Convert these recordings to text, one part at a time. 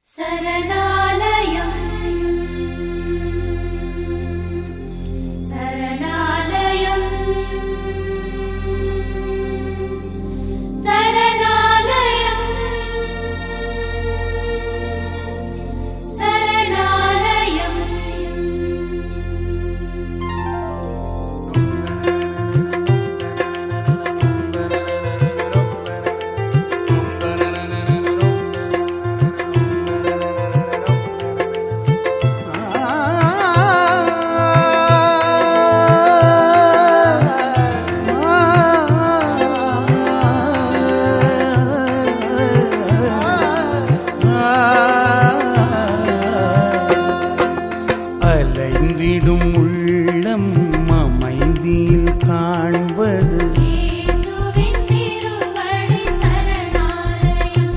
சரணாலயம் சரணாலயம் சரணாலயம் சரணாலயம் அலைந்திடும் உள்ளம் அமைதியில் காண்பது இயேசுவின் திருவடி சரணாலயம்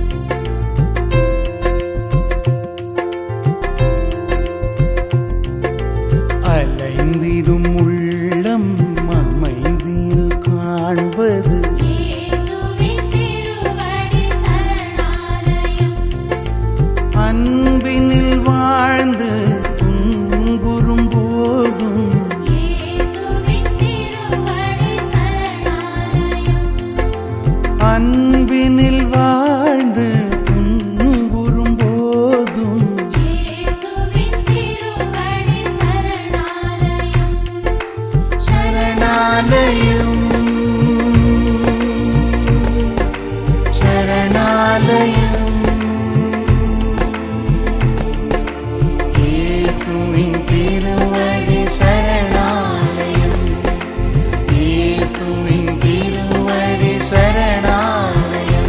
அலைந்திடும் உள்ளம் அமைதியில் காண்பது இயேசுவின் திருவடி சரணாலயம் அன்பினில் வாழ்ந்து துன்புறும் போதும் இயேசுவின் திருவடி சரணாலயம் அன்பினில் வாழ்ந்து துன்புறும் போதும் இயேசுவின் திருவடி சரணாலயம் சரணாலயம் சரணாலயம் இயேசுவின் திருவடி சரணாலயம் இயேசுவின் திருவடி சரணாலயம்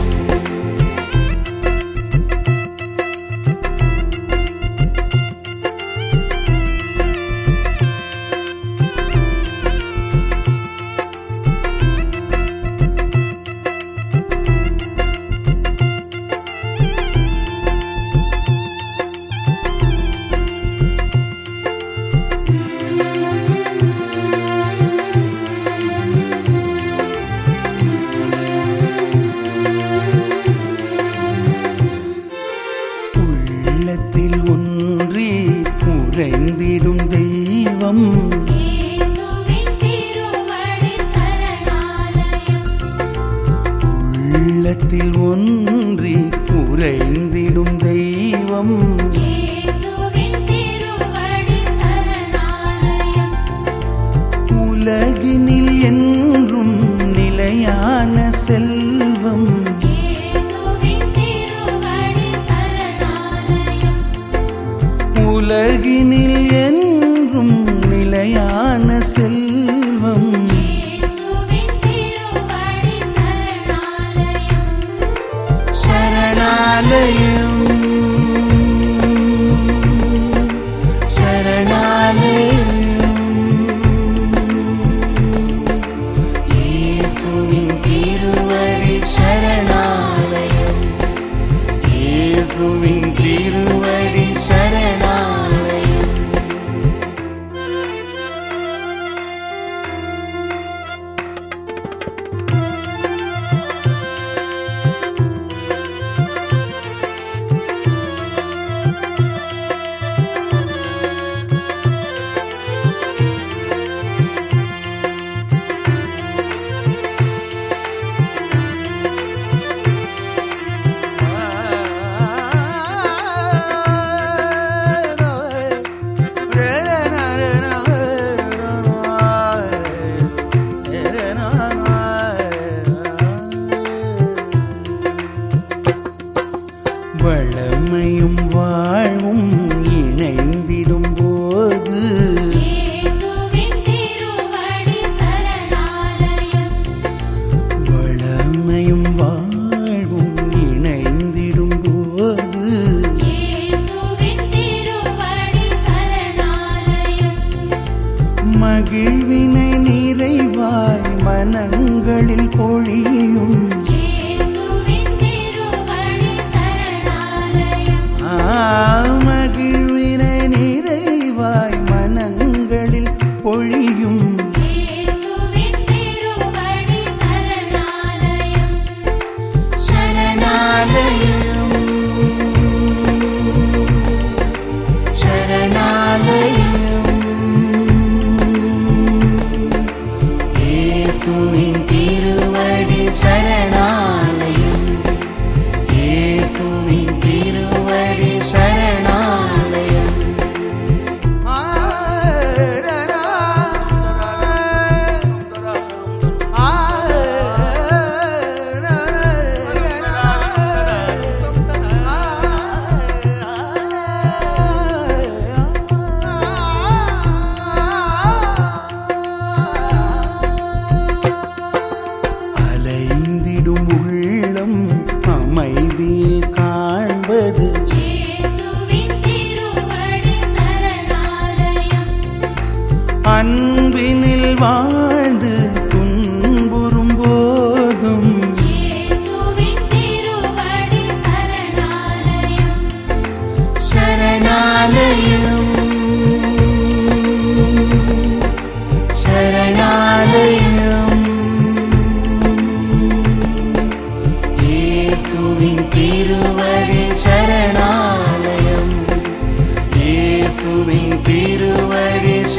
உள்ளத்தில் ஒன்றி உறைந்திடும் தெய்வம் இயேசுவின் திருவடி சரணாலயம் உள்ளத்தில் ஒன்றி உறைந்திடும் தெய்வம் இயேசுவின் திருவடி சரணாலயம் உலகினில் என்றும் நிலையான செல்வம் இயேசுவின் திருவடி சரணாலயம் உலகினில் என்றும் நிலையான செல்வம் இயேசுவின் திருவடி சரணாலயம் சரணாலயம் சரணாலயம் இயேசுவின் திருவடி சரணாலயம் இயேசுவின் திருவடி சரணாலயம் வளமையும் வாழ்வும் இணைந்திடும் போது இயேசுவின் திருவடி சரணாலயம் வளமையும் வாழ்வும் இணைந்திடும் போது இயேசுவின் திருவடி சரணாலயம் மகிழ்வினை நிறைவாய் மனங்களில் பொழியும் இயேசுவின் திருவடி சரணாலயம் ஆ அன்பினில் வாழ்ந்து துன்புறும் போதும் இயேசுவின் திருவடி சரணாலயம் சரணாலயம் சரணாலயம் இயேசுவின் திருவடி சரணாலயம் இயேசுவின் திருவடி